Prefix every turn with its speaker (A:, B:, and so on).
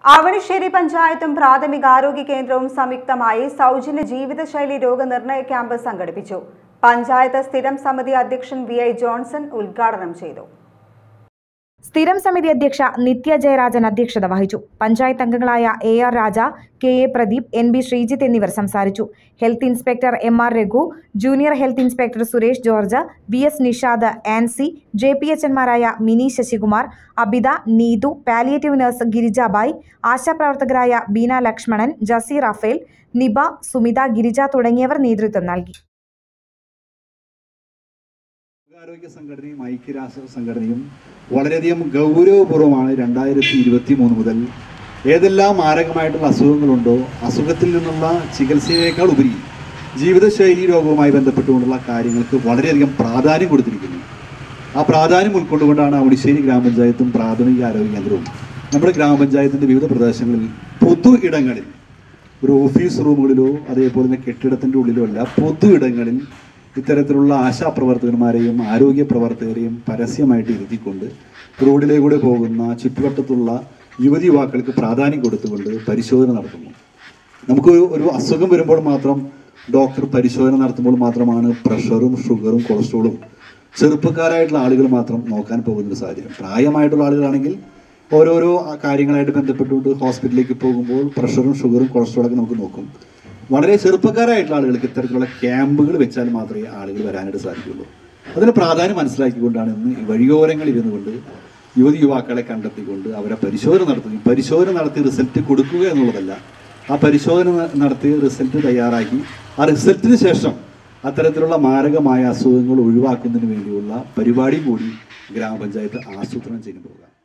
A: ആവണിശ്ശേരി പഞ്ചായത്തും പ്രാഥമികാരോഗ്യ കേന്ദ്രവും സംയുക്തമായി സൗജന്യ ജീവിതശൈലി രോഗനിർണയ ക്യാമ്പ് സംഘടിപ്പിച്ചു പഞ്ചായത്ത് സ്ഥിരം സമിതി അധ്യക്ഷൻ വി ഐ ജോൺസൺ ഉദ്ഘാടനം ചെയ്തു
B: സ്ഥിരം സമിതി അധ്യക്ഷ നിത്യ ജയരാജൻ അധ്യക്ഷത വഹിച്ചു പഞ്ചായത്ത് അംഗങ്ങളായ A R Raja K A Pradeep N B Sreejith എന്നിവർ സംസാരിച്ചു health inspector M R Raghu junior health inspector Suresh George V S Nishad Ancy J P H എന്മാരായ മിനി ശശികുമാർ അബിത നീതു പാലിയേറ്റീവ് നഴ്സ് ഗിരിജാബായ് ആശാപ്രവർത്തകരായ ബീന ലക്ഷ്മണൻ ജസീർ റഫേൽ നിബ സുമിത ഗിരിജ തുടങ്ങിയവർ നേതൃത്വം നൽകി
C: ലോകാരോഗ്യ സംഘടനയും ഐക്യരാഷ്ട്ര സംഘടനയും വളരെയധികം ഗൗരവപൂർവ്വമാണ് രണ്ടായിരത്തി ഇരുപത്തി മൂന്ന് മുതൽ ഏതെല്ലാം മാരകമായിട്ടുള്ള അസുഖങ്ങളുണ്ടോ അസുഖത്തിൽ നിന്നുള്ള ചികിത്സയേക്കാൾ ഉപരി ജീവിതശൈലി രോഗവുമായി ബന്ധപ്പെട്ടുകൊണ്ടുള്ള കാര്യങ്ങൾക്ക് വളരെയധികം പ്രാധാന്യം കൊടുത്തിരിക്കുന്നു ആ പ്രാധാന്യം ഉൾക്കൊണ്ടുകൊണ്ടാണ് അവണിശ്ശേരി ഗ്രാമപഞ്ചായത്തും പ്രാഥമിക ആരോഗ്യ കേന്ദ്രവും നമ്മുടെ ഗ്രാമപഞ്ചായത്തിൻ്റെ വിവിധ പ്രദേശങ്ങളിൽ പൊതു ഇടങ്ങളിൽ ഒരു ഓഫീസ് റൂമുകളിലോ അതേപോലെ തന്നെ കെട്ടിടത്തിൻ്റെ ഉള്ളിലോ അല്ല പൊതു ഇടങ്ങളിൽ ഇത്തരത്തിലുള്ള ആശാപ്രവർത്തകന്മാരെയും ആരോഗ്യ പ്രവർത്തകരെയും പരസ്യമായിട്ട് ഇരുത്തിക്കൊണ്ട് റോഡിലേക്കൂടെ പോകുന്ന ചുറ്റുവട്ടത്തുള്ള യുവതി യുവാക്കൾക്ക് പ്രാധാന്യം കൊടുത്തുകൊണ്ട് പരിശോധന നടത്തുന്നു നമുക്ക് ഒരു- ഒരു അസുഖം വരുമ്പോൾ മാത്രം ഡോക്ടർ പരിശോധന നടത്തുമ്പോൾ മാത്രമാണ് പ്രഷറും ഷുഗറും കൊളസ്ട്രോളും ചെറുപ്പക്കാരായിട്ടുള്ള ആളുകൾ മാത്രം നോക്കാൻ പോകുന്ന ഒരു സാഹചര്യം പ്രായമായിട്ടുള്ള ആളുകളാണെങ്കിൽ ഓരോരോ കാര്യങ്ങളായിട്ട് ബന്ധപ്പെട്ടുകൊണ്ട് ഹോസ്പിറ്റലിലേക്ക് പോകുമ്പോൾ പ്രഷറും ഷുഗറും കൊളസ്ട്രോളൊക്കെ നമുക്ക് നോക്കും വളരെ ചെറുപ്പക്കാരായിട്ടുള്ള ആളുകൾക്ക് ഇത്തരത്തിലുള്ള ക്യാമ്പുകൾ വെച്ചാൽ മാത്രമേ ആളുകൾ വരാനായിട്ട് സാധിക്കുള്ളൂ അതിന് പ്രാധാന്യം മനസ്സിലാക്കിക്കൊണ്ടാണ് ഇന്ന് ഈ വഴിയോരങ്ങളിൽ ഇരുന്നുകൊണ്ട് യുവതി യുവാക്കളെ കണ്ടെത്തിക്കൊണ്ട് അവരെ പരിശോധന നടത്തുകയും പരിശോധന നടത്തി റിസൾട്ട് കൊടുക്കുക എന്നുള്ളതല്ല ആ പരിശോധന ന- നടത്തി റിസൾട്ട് തയ്യാറാക്കി ആ റിസൾട്ടിന് ശേഷം അത്തരത്തിലുള്ള മാരകമായ അസുഖങ്ങൾ ഒഴിവാക്കുന്നതിന് വേണ്ടിയുള്ള പരിപാടി കൂടി ഗ്രാമപഞ്ചായത്ത് ആസൂത്രണം ചെയ്യുന്ന പ്രോഗ്രാം